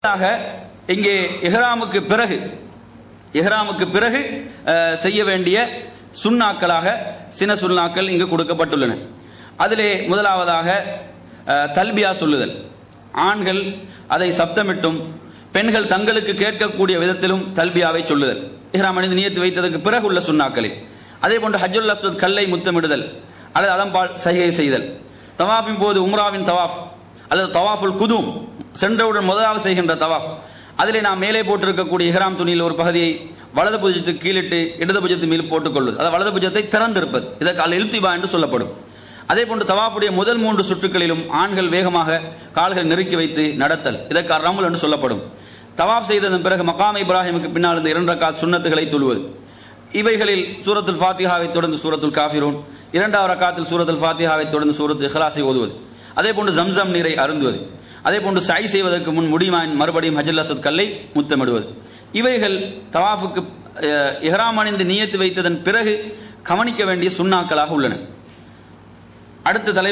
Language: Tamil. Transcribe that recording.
ஆக இங்கே இஹ்ராமுக்கு பிறகு இஹ்ராமுக்கு பிறகு அஹ், செய்ய வேண்டிய சுண்ணாக்களாக சின சுண்ணாக்கள் இங்கு கொடுக்கப்பட்டுள்ளன அதிலே முதலாவதாக அஹ், தல்பியா சொல்லுதல் ஆண்கள் அதை சப்தமிட்டும் பெண்கள் தங்களுக்கு கேட்கக்கூடிய விதத்திலும் தல்பியாவை சொல்லுதல் இஹ்ராம் அணிந்து நியத்து வைத்ததற்கு பிறகு உள்ள சுண்ணாக்களில் அதே போன்று ஹஜ்ஜுல் அஸ்வத் கல்லை முத்தமிடுதல் அல்லது அதம்பால் சைகை செய்தல் தவாஃபின் போது உம்ராவின் தவாஃப் அல்லது தவாஃபுல் குதும் சென்றவுடன் முதலாவது செய்கின்ற தவாஃப் அதிலே நாம் மேலே போட்டிருக்கக்கூடிய இஹ்ராம் துணியில் ஒரு பகுதியை வலது புஜத்துக்கு கீழிட்டு இடது புஜத்து மேல் போட்டுக்கொள்வது அதாவது வலது புஜத்தை திறந்திருப்பது இதற்கு அல் இல்திபா என்று சொல்லப்படும் அதே போன்று தவாஃபுடைய முதல் மூன்று சுற்றுகளிலும் ஆண்கள் வேகமாக கால்கள் நெருக்கி வைத்து நடத்தல் இதற்கு ரமுல் என்று சொல்லப்படும் தவாஃப் செய்ததன் பிறகு மகாம் இப்ராஹிமுக்கு பின்னால் இருந்த இரண்டு ரக்காத் சுன்னத்துகளை தொழுவது இவைகளில் சூரத்துல் ஃபாத்திஹாவை தொடர்ந்து சூரத்துல் காஃபிரூன் இரண்டாவது ரக்காத்தில் சூரத்துல் ஃபாத்திஹாவை தொடர்ந்து சூரத்துல் இஹ்லாஸை ஓதுவது அதே போன்று ஜம்சம் நீரை அருந்துவது அதே போன்று சை செய்வதற்கு முன் முடிமான் மறுபடியும் ஹஜ்ஜுல் அசத் கல்லை முத்தமிடுவது இவைகள் தவாஃபுக்கு அஹ், இஹ்ராம் அணிந்து நியத்து வைத்ததன் பிறகு கவனிக்க வேண்டிய சுண்ணாக்களாக உள்ளன அடுத்த தலை